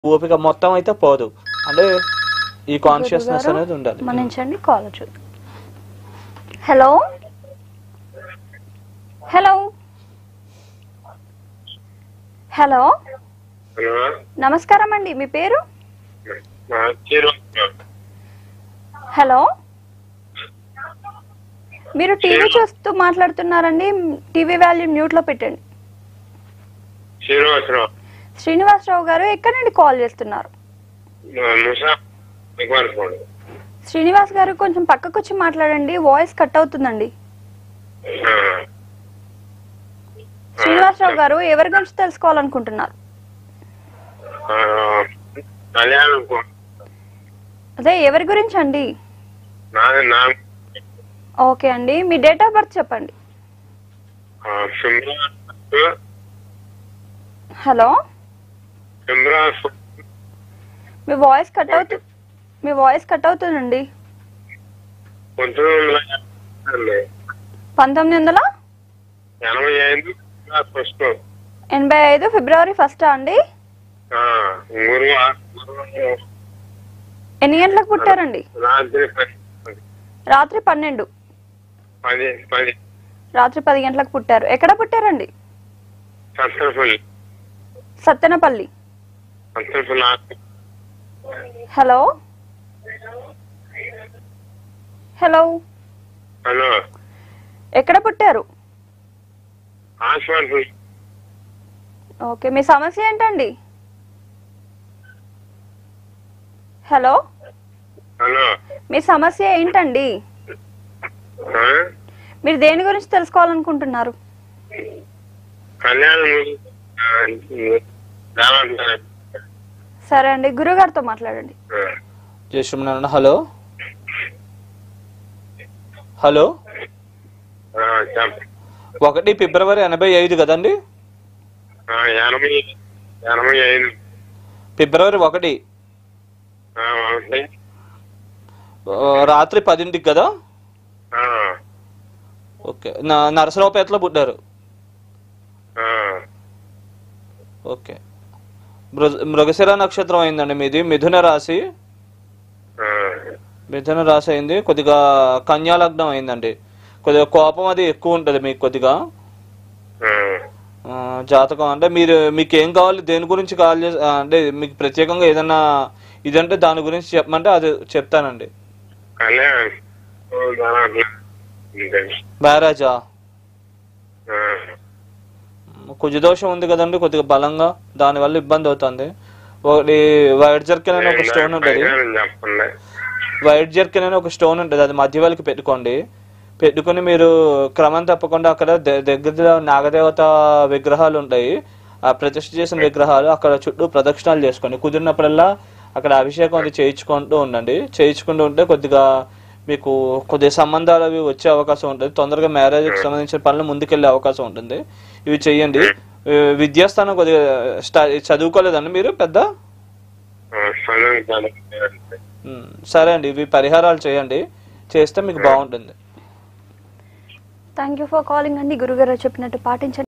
ఓపిక మొత్తం అయితే పోదు అంటే ఈ కాన్షియస్నెస్ గురుగారు, అనేది ఉండాలి మన్నించండి కాల్ చూద్దాం హలో హలో హలో హలో నమస్కారం అండి మీ పేరు మా చీర హలో మీరు టీవీ చూస్తూ మాట్లాడుతున్నారండి టీవీ వాల్యూ మ్యూట్ లో పెట్టండి శ్రీనివాసరావు శ్రీనివాసరావు గారు ఎక్కడి నుండి కాల్ చేస్తున్నారు ముసా దిగువనుకోండి శ్రీనివాస్ గారు కొంచెం పక్కకు వచ్చి మాట్లాడండి వాయిస్ కట్ అవుతుందండి శ్రీనివాసరావు గారు ఎవరి గురించి తెలుసుకోవాలనుకుంటున్నారు కళ్యాణం అదే ఎవరి గురించి అండి నాది నా ఓకే అండి మీ డేట్ ఆఫ్ బర్త్ చెప్పండి ఫిబ్రవరి హలో ఫిబ్రవరి మీ వాయిస్ కట్ అవుతు మీ వాయిస్ కట్ అవుతుందండి పంతొమ్మిది వందల పంతొమ్మిది వందల ఎనభై ఐదు ఫస్ట్ ఎనభై ఐదు ఫిబ్రవరి ఫస్ట్ అండి గురువారం గురువారం ఎన్ని గంటలకు పుట్టారండి రాత్రి పది రాత్రి పన్నెండు పది పది రాత్రి పది గంటలకు పుట్టారు ఎక్కడ పుట్టారండి సత్తరపల్లి సత్తెనపల్లి సత్తరపల్లి ఆకు. హలో హలో హలో ఎక్కడ పుట్టారు హాస్పిటల్ ఓకే మీ సమస్య ఏంటండి హలో హలో మీ సమస్య ఏంటండి ఆ? మీరు దేని గురించి తెలుసుకోవాలనుకుంటున్నారు కళ్యాణం ఆ, రావాలంటారా? సరే అండి గురుగారితో మాట్లాడండి ఆ. జై శ్రీమన్నారాయణ హలో హలో ఆ, చెప్ప ఒకటి ఫిబ్రవరి ఎనభై ఐదు కదండి ఆ, ఎనభై ఎనభై ఐదు ఫిబ్రవరి ఒకటి ఆ, ఒకటి ఆ, రాత్రి పదింటికి కదా ఆ, ఓకే నా నరసరావుపేటలో పుట్టారు ఆ, ఓకే మృగ మృగశిర నక్షత్రం అయిందండి మీది మిథున రాశి ఆ, మిథున రాశి అయింది కొద్దిగా కన్యా లగ్నం అయిందండి కొద్దిగా కోపం అది ఎక్కువ ఉంటుంది మీకు కొద్దిగా ఆ, ఆ, జాతకం అంటే మీరు మీకు ఏం కావాలి దేని గురించి కావాలి చేసి- ఆ, అంటే మీకు ప్రత్యేకంగా ఏదన్నా ఇదంటే దాని గురించి చెప్పమంటే అది చెప్తానండి కళ్యాణం ఓ, రావట్లేదు. అంతే. మ్యారేజా ఆ, కుజదోషం ఉంది కదండి కొద్దిగా బలంగా దానివల్ల ఇబ్బంది అవుతుంది ఒకటి వైట్ జర్కిన్ అనే ఒక స్టోన్ ఉంటుంది పరిహారం చెప్పండి వైట్ జర్కిన్ అనే ఒక స్టోన్ ఉంటుంది అది మధ్య వాళ్ళకి పెట్టుకోండి పెట్టుకుని మీరు క్రమం తప్పకుండా అక్కడ ద- దగ్గరలో నాగదేవత విగ్రహాలు ఉంటాయి ఆ ప్రతిష్ఠ చేసిన విగ్రహాలు అక్కడ చుట్టూ ప్రదక్షిణాలు చేసుకోండి కుదిరినప్పుడల్లా అక్కడ అభిషేకం అది చేయించుకుంటూ ఉండండి చేయించుకుంటూ ఉంటే కొద్దిగా మీకు కొద్దిగా సంబంధాలు అవి వచ్చే అవకాశం ఉంటుంది తొందరగా మ్యారేజ్కి సంబంధించిన పనులు ముందుకెళ్ళే అవకాశం ఉంటుంది ఇవి చెయ్యండి ఈ విద్యాస్థానం కొద్దిగా స్టా చదువుకోలేదండి మీరు పెద్ద ఆ, చదువు చదువు. ఉమ్, సరే అండి ఇవి పరిహారాలు చేయండి చేస్తే మీకు బాగుంటుంది థ్యాంక్ యూ ఫర్ కాలింగ్ అండి గురుగారు చెప్పినట్టు పాటించండి